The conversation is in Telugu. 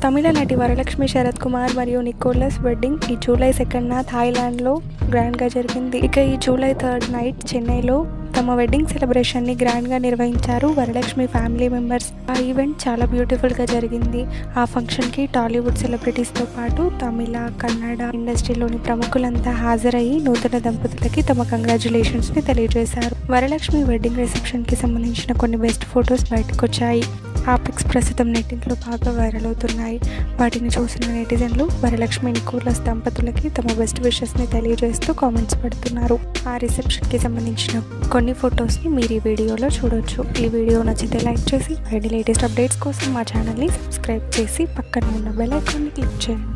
తమిళ నటి వరలక్ష్మి శరత్ కుమార్ మరియు నికోలస్ వెడ్డింగ్ ఈ జూలై సెకండ్న థాయిలాండ్లో గ్రాండ్గా జరిగింది ఇక ఈ జూలై థర్డ్ నైట్ చెన్నైలో తమ వెడ్డింగ్ సెలబ్రేషన్ని గ్రాండ్గా నిర్వహించారు వరలక్ష్మి ఫ్యామిలీ మెంబర్స్ ఆ ఈవెంట్ చాలా బ్యూటిఫుల్గా జరిగింది ఆ ఫంక్షన్కి టాలీవుడ్ సెలబ్రిటీస్తో పాటు తమిళ కన్నడ ఇండస్ట్రీలోని ప్రముఖులంతా హాజరయ్యి నూతన దంపతులకి తమ కంగ్రాచులేషన్స్ని తెలియజేశారు వరలక్ష్మి వెడ్డింగ్ రిసెప్షన్కి సంబంధించిన కొన్ని బెస్ట్ ఫొటోస్ బయటకు వచ్చాయి ఆ పిక్స్ ప్రస్తుతం నెట్టింట్లో బాగా వైరల్ అవుతున్నాయి వాటిని చూసిన నెటిజన్లు వరలక్ష్మి నికోలస్ దంపతులకి తమ బెస్ట్ విషెస్ని తెలియజేస్తూ కామెంట్స్ పెడుతున్నారు ఆ రిసెప్షన్కి సంబంధించిన కొన్ని ఫొటోస్ని మీరు ఈ వీడియోలో చూడొచ్చు ఈ వీడియో నచ్చితే లైక్ చేసి మరిన్ని లేటెస్ట్ అప్డేట్స్ కోసం మా ఛానల్ని సబ్స్క్రైబ్ చేసి పక్కన ఉన్న బెల్ ఐకాన్ని క్లిక్ చేయండి